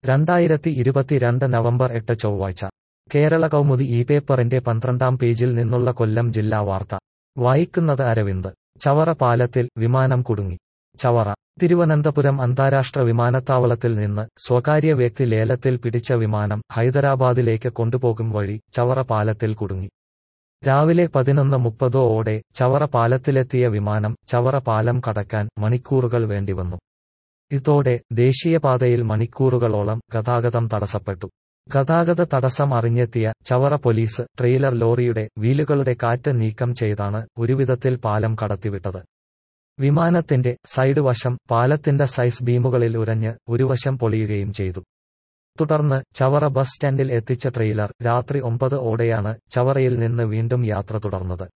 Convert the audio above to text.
രണ്ടായിരത്തി ഇരുപത്തിരണ്ട് നവംബർ എട്ട് ചൊവ്വാഴ്ച കേരള കൗമുദി ഈ പേപ്പറിന്റെ പന്ത്രണ്ടാം പേജിൽ നിന്നുള്ള കൊല്ലം ജില്ലാ വാർത്ത വായിക്കുന്നത് അരവിന്ദ് ചവറ പാലത്തിൽ വിമാനം കുടുങ്ങി ചവറ തിരുവനന്തപുരം അന്താരാഷ്ട്ര വിമാനത്താവളത്തിൽ നിന്ന് സ്വകാര്യ വ്യക്തി ലേലത്തിൽ പിടിച്ച വിമാനം ഹൈദരാബാദിലേക്ക് കൊണ്ടുപോകും വഴി ചവറ പാലത്തിൽ കുടുങ്ങി രാവിലെ പതിനൊന്ന് മുപ്പതോടെ ചവറ പാലത്തിലെത്തിയ വിമാനം ചവറ പാലം കടക്കാൻ മണിക്കൂറുകൾ വേണ്ടിവന്നു ഇതോടെ ദേശീയപാതയിൽ മണിക്കൂറുകളോളം ഗതാഗതം തടസ്സപ്പെട്ടു ഗതാഗത തടസ്സം അറിഞ്ഞെത്തിയ ചവറ പോലീസ് ട്രെയിലർ ലോറിയുടെ വീലുകളുടെ കാറ്റ് നീക്കം ചെയ്താണ് ഒരുവിധത്തിൽ പാലം കടത്തിവിട്ടത് വിമാനത്തിന്റെ സൈഡ് വശം പാലത്തിന്റെ സൈസ് ബീമുകളിൽ ഉരഞ്ഞ് ഒരു വശം പൊളിയുകയും ചെയ്തു തുടർന്ന് ചവറ ബസ് സ്റ്റാൻഡിൽ എത്തിച്ച ട്രെയിലർ രാത്രി ഒമ്പത് ഓടെയാണ് ചവറയിൽ നിന്ന് വീണ്ടും യാത്ര തുടർന്നത്